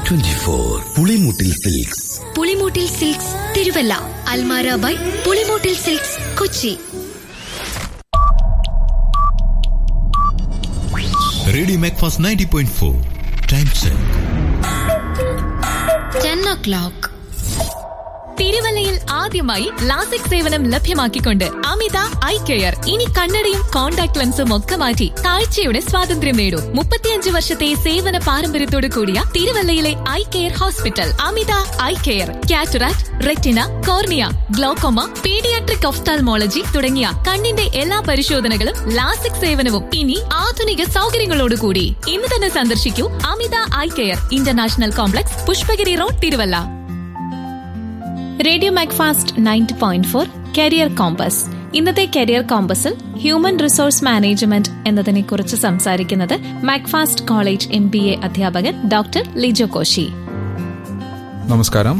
twenty four Pulimoottil silks Pulimoottil silks Thiruvalla അൽമാര by Pulimoottil silks Kochi radio Macfast ninety point four time check ten o'clock തിരുവല്ലയിൽ ആദ്യമായി LASIK സേവനം ലഭ്യമാക്കിക്കൊണ്ട് അമിത eye care ഇനി കണ്ണടയും contact ലെൻസും ഒക്കെ മാറ്റി കാഴ്ചയുടെ സ്വാതന്ത്ര്യം നേടൂ മുപ്പത്തിയഞ്ച് വർഷത്തെ സേവന പാരമ്പര്യത്തോടു കൂടിയ തിരുവല്ലയിലെ eye care hospital Amita eye care cataract retina cornea glaucoma paediatric ophthalmology തുടങ്ങിയ കണ്ണിന്റെ എല്ലാ പരിശോധനകളും ലാസിക് സേവനവും ഇനി ആധുനിക സൗകര്യങ്ങളോടുകൂടി ഇന്ന് തന്നെ സന്ദർശിക്കൂ Amita eye care international complex Pushpagiri road Thiruvalla radio Macfast ninety point four career compass ഇന്നത്തെ കരിയർ കോമ്പസിൽ ഹ്യൂമൻ റിസോഴ്സ് മാനേജ്മെന്റ് എന്നതിനെ കുറിച്ച് സംസാരിക്കുന്നത് Macfast college M B A അധ്യാപകൻ ഡോക്ടർ ലിജോ കോശി നമസ്കാരം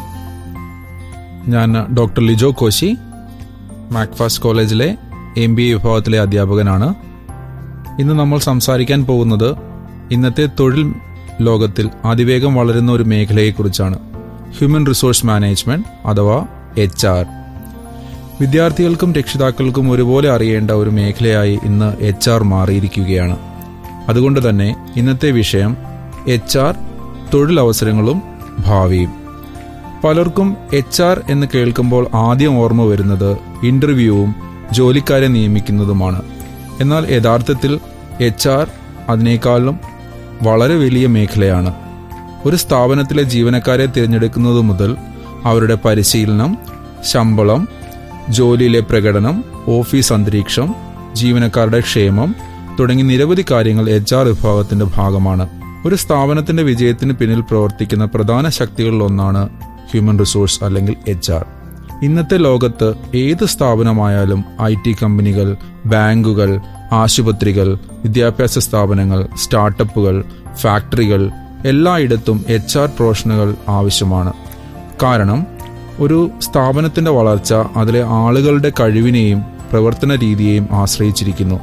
ഞാൻ ഡോക്ടർ ലിജോ കോശി മാക്ഫാസ്റ്റ് കോളേജിലെ എം ബി എ വിഭാഗത്തിലെ അധ്യാപകനാണ് ഇന്ന് നമ്മൾ സംസാരിക്കാൻ പോകുന്നത് ഇന്നത്തെ തൊഴിൽ ലോകത്തിൽ അതിവേഗം വളരുന്ന ഒരു മേഖലയെക്കുറിച്ചാണ് ഹ്യൂമൻ റിസോഴ്സ് മാനേജ്മെന്റ് അഥവാ എച്ച് ആർ വിദ്യാർത്ഥികൾക്കും രക്ഷിതാക്കൾക്കും ഒരുപോലെ അറിയേണ്ട ഒരു മേഖലയായി ഇന്ന് എച്ച് ആർ മാറിയിരിക്കുകയാണ് അതുകൊണ്ട് തന്നെ ഇന്നത്തെ വിഷയം എച്ച് ആർ തൊഴിലവസരങ്ങളും ഭാവിയും പലർക്കും എച്ച് ആർ എന്ന് കേൾക്കുമ്പോൾ ആദ്യം ഓർമ്മ വരുന്നത് ഇന്റർവ്യൂവും ജോലിക്കാരെ നിയമിക്കുന്നതുമാണ് എന്നാൽ യഥാർത്ഥത്തിൽ എച്ച് ആർ അതിനേക്കാളും വളരെ വലിയ മേഖലയാണ് ഒരു സ്ഥാപനത്തിലെ ജീവനക്കാരെ തിരഞ്ഞെടുക്കുന്നത് മുതൽ അവരുടെ പരിശീലനം ശമ്പളം ജോലിയിലെ പ്രകടനം ഓഫീസ് അന്തരീക്ഷം ജീവനക്കാരുടെ ക്ഷേമം തുടങ്ങി നിരവധി കാര്യങ്ങൾ എച്ച് ആർ വിഭാഗത്തിന്റെ ഭാഗമാണ് ഒരു സ്ഥാപനത്തിന്റെ വിജയത്തിന് പിന്നിൽ പ്രവർത്തിക്കുന്ന പ്രധാന ശക്തികളിലൊന്നാണ് ഹ്യൂമൻ റിസോഴ്സ് അല്ലെങ്കിൽ എച്ച് ആർ ഇന്നത്തെ ലോകത്ത് ഏത് സ്ഥാപനമായാലും ഐ ടി കമ്പനികൾ ബാങ്കുകൾ ആശുപത്രികൾ വിദ്യാഭ്യാസ സ്ഥാപനങ്ങൾ സ്റ്റാർട്ടപ്പുകൾ ഫാക്ടറികൾ എല്ലായിടത്തും എച്ച് ആർ പ്രൊഫഷണലുകൾ ആവശ്യമാണ് കാരണം ഒരു സ്ഥാപനത്തിന്റെ വളർച്ച അതിലെ ആളുകളുടെ കഴിവിനെയും പ്രവർത്തന രീതിയെയും ആശ്രയിച്ചിരിക്കുന്നു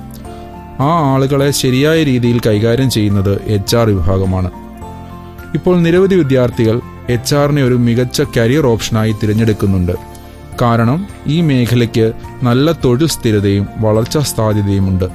ആ ആളുകളെ ശരിയായ രീതിയിൽ കൈകാര്യം ചെയ്യുന്നത് എച്ച് ആർ വിഭാഗമാണ് ഇപ്പോൾ നിരവധി വിദ്യാർത്ഥികൾ എച്ച് ആറിനെ ഒരു മികച്ച കരിയർ ഓപ്ഷനായി തിരഞ്ഞെടുക്കുന്നുണ്ട് കാരണം ഈ മേഖലയ്ക്ക് നല്ല തൊഴിൽ സ്ഥിരതയും വളർച്ചാ സാധ്യതയുമുണ്ട്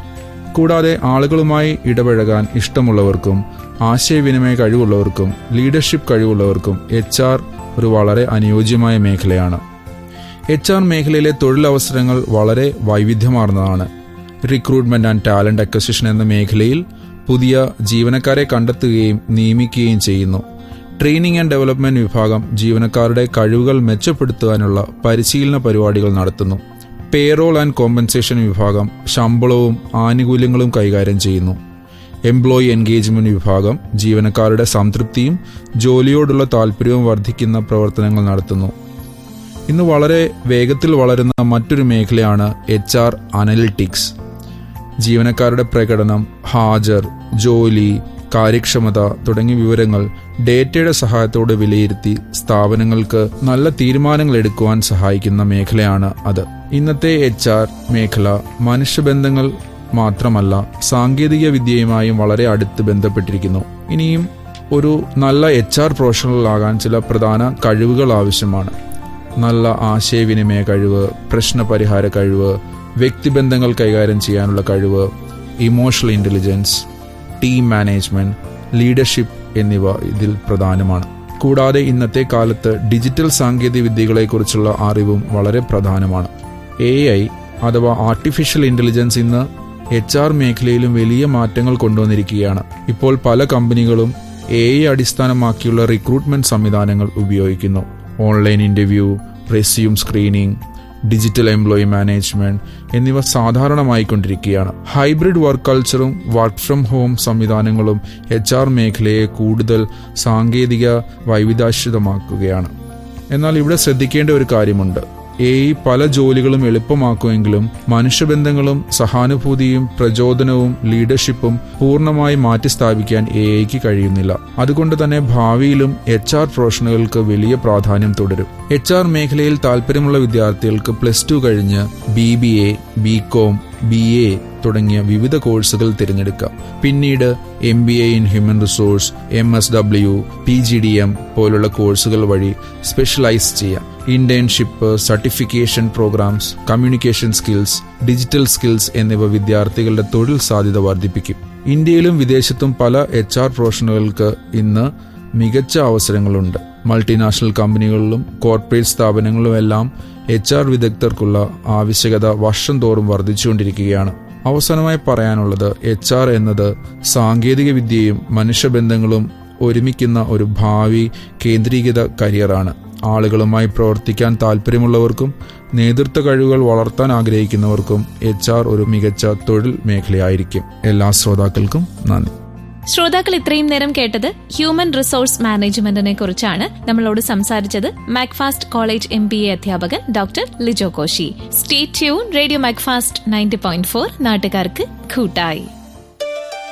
കൂടാതെ ആളുകളുമായി ഇടപഴകാൻ ഇഷ്ടമുള്ളവർക്കും ആശയവിനിമയ കഴിവുള്ളവർക്കും ലീഡർഷിപ്പ് കഴിവുള്ളവർക്കും എച്ച് ആർ ഒരു വളരെ അനുയോജ്യമായ മേഖലയാണ് എച്ച് ആർ മേഖലയിലെ തൊഴിലവസരങ്ങൾ വളരെ വൈവിധ്യമാർന്നതാണ് റിക്രൂട്ട്മെന്റ് ആൻഡ് ടാലന്റ് അക്വസിഷൻ എന്ന മേഖലയിൽ പുതിയ ജീവനക്കാരെ കണ്ടെത്തുകയും നിയമിക്കുകയും ചെയ്യുന്നു ട്രെയിനിങ് ആൻഡ് ഡെവലപ്മെന്റ് വിഭാഗം ജീവനക്കാരുടെ കഴിവുകൾ മെച്ചപ്പെടുത്തുവാനുള്ള പരിശീലന പരിപാടികൾ നടത്തുന്നു പേറോൾ ആൻഡ് കോമ്പൻസേഷൻ വിഭാഗം ശമ്പളവും ആനുകൂല്യങ്ങളും കൈകാര്യം ചെയ്യുന്നു എംപ്ലോയി എൻഗേജ്മെന്റ് വിഭാഗം ജീവനക്കാരുടെ സംതൃപ്തിയും ജോലിയോടുള്ള താല്പര്യവും വർദ്ധിക്കുന്ന പ്രവർത്തനങ്ങൾ നടത്തുന്നു ഇന്ന് വളരെ വേഗത്തിൽ വളരുന്ന മറ്റൊരു മേഖലയാണ് എച്ച് ആർ അനലിറ്റിക്സ് ജീവനക്കാരുടെ പ്രകടനം ഹാജർ ജോലി കാര്യക്ഷമത തുടങ്ങിയ വിവരങ്ങൾ ഡേറ്റയുടെ സഹായത്തോടെ വിലയിരുത്തി സ്ഥാപനങ്ങൾക്ക് നല്ല തീരുമാനങ്ങൾ എടുക്കുവാൻ സഹായിക്കുന്ന മേഖലയാണ് അത് ഇന്നത്തെ എച്ച് ആർ മേഖല മനുഷ്യബന്ധങ്ങൾ മാത്രമല്ല സാങ്കേതിക വിദ്യയുമായും വളരെ അടുത്ത് ബന്ധപ്പെട്ടിരിക്കുന്നു ഇനിയും ഒരു നല്ല എച്ച് ആർ പ്രൊഫഷണൽ ആകാൻ ചില പ്രധാന കഴിവുകൾ ആവശ്യമാണ് നല്ല ആശയവിനിമയ കഴിവ് പ്രശ്നപരിഹാര കഴിവ് വ്യക്തിബന്ധങ്ങൾ കൈകാര്യം ചെയ്യാനുള്ള കഴിവ് emotional intelligence team management leadership എന്നിവ ഇതിൽ പ്രധാനമാണ് കൂടാതെ ഇന്നത്തെ കാലത്ത് ഡിജിറ്റൽ സാങ്കേതിക വിദ്യകളെക്കുറിച്ചുള്ള അറിവും വളരെ പ്രധാനമാണ് എ ഐ അഥവാ ആർട്ടിഫിഷ്യൽ ഇന്റലിജൻസ് ഇന്ന് എച്ച് ആർ മേഖലയിലും വലിയ മാറ്റങ്ങൾ കൊണ്ടുവന്നിരിക്കുകയാണ് ഇപ്പോൾ പല കമ്പനികളും എ ഐ അടിസ്ഥാനമാക്കിയുള്ള റിക്രൂട്ട്മെന്റ് സംവിധാനങ്ങൾ ഉപയോഗിക്കുന്നു online interview resume screening digital employee management എന്നിവ സാധാരണമായിക്കൊണ്ടിരിക്കുകയാണ് ഹൈബ്രിഡ് വർക്ക് കൾച്ചറും വർക്ക് ഫ്രം ഹോം സംവിധാനങ്ങളും എച്ച് ആർ മേഖലയെ കൂടുതൽ സാങ്കേതിക വൈവിധ്യാശ്രിതമാക്കുകയാണ് എന്നാൽ ഇവിടെ ശ്രദ്ധിക്കേണ്ട ഒരു കാര്യമുണ്ട് എ ഐ പല ജോലികളും എളുപ്പമാക്കുമെങ്കിലും മനുഷ്യബന്ധങ്ങളും സഹാനുഭൂതിയും പ്രചോദനവും ലീഡർഷിപ്പും പൂർണ്ണമായി മാറ്റിസ്ഥാപിക്കാൻ എ ഐക്ക് കഴിയുന്നില്ല അതുകൊണ്ട് തന്നെ ഭാവിയിലും എച്ച് ആർ പ്രൊഫഷണലുകൾക്ക് വലിയ പ്രാധാന്യം തുടരും എച്ച് ആർ മേഖലയിൽ താല്പര്യമുള്ള വിദ്യാർത്ഥികൾക്ക് പ്ലസ് ടു കഴിഞ്ഞ് B B A B com B A തുടങ്ങിയ വിവിധ കോഴ്സുകൾ തിരഞ്ഞെടുക്കാം പിന്നീട് M B A in human resource M S W P G D M പോലുള്ള കോഴ്സുകൾ വഴി സ്പെഷ്യലൈസ് ചെയ്യാം internship certification programmes communication skills digital skills എന്നിവ വിദ്യാർത്ഥികളുടെ തൊഴിൽ സാധ്യത വർദ്ധിപ്പിക്കും ഇന്ത്യയിലും വിദേശത്തും പല എച്ച് ആർ പ്രൊഫഷണലുകൾക്ക് ഇന്ന് മികച്ച അവസരങ്ങളുണ്ട് മൾട്ടിനാഷണൽ കമ്പനികളിലും കോർപ്പറേറ്റ് സ്ഥാപനങ്ങളിലുമെല്ലാം എച്ച് ആർ വിദഗ്ധർക്കുള്ള ആവശ്യകത വർഷം തോറും വർദ്ധിച്ചുകൊണ്ടിരിക്കുകയാണ് അവസാനമായി പറയാനുള്ളത് എച്ച് ആർ എന്നത് സാങ്കേതിക വിദ്യയും മനുഷ്യബന്ധങ്ങളും ഒരുമിക്കുന്ന ഒരു ഭാവി കേന്ദ്രീകൃത കരിയറാണ് ആളുകളുമായി പ്രവർത്തിക്കാൻ താല്പര്യമുള്ളവർക്കും നേതൃത്വ കഴിവുകൾ വളർത്താൻ ആഗ്രഹിക്കുന്നവർക്കും എച്ച് ആർ ഒരു മികച്ച തൊഴിൽ മേഖലയായിരിക്കും എല്ലാ ശ്രോതാക്കൾക്കും നന്ദി ശ്രോതാക്കൾ ഇത്രയും നേരം കേട്ടത് ഹ്യൂമൻ റിസോഴ്സ് മാനേജ്മെന്റിനെ കുറിച്ചാണ് നമ്മളോട് സംസാരിച്ചത് Macfast college M B A അധ്യാപകൻ doctor Lijo Koshy stay tune radio Macfast ninety point four നാട്ടുകാർക്ക് കൂട്ടായി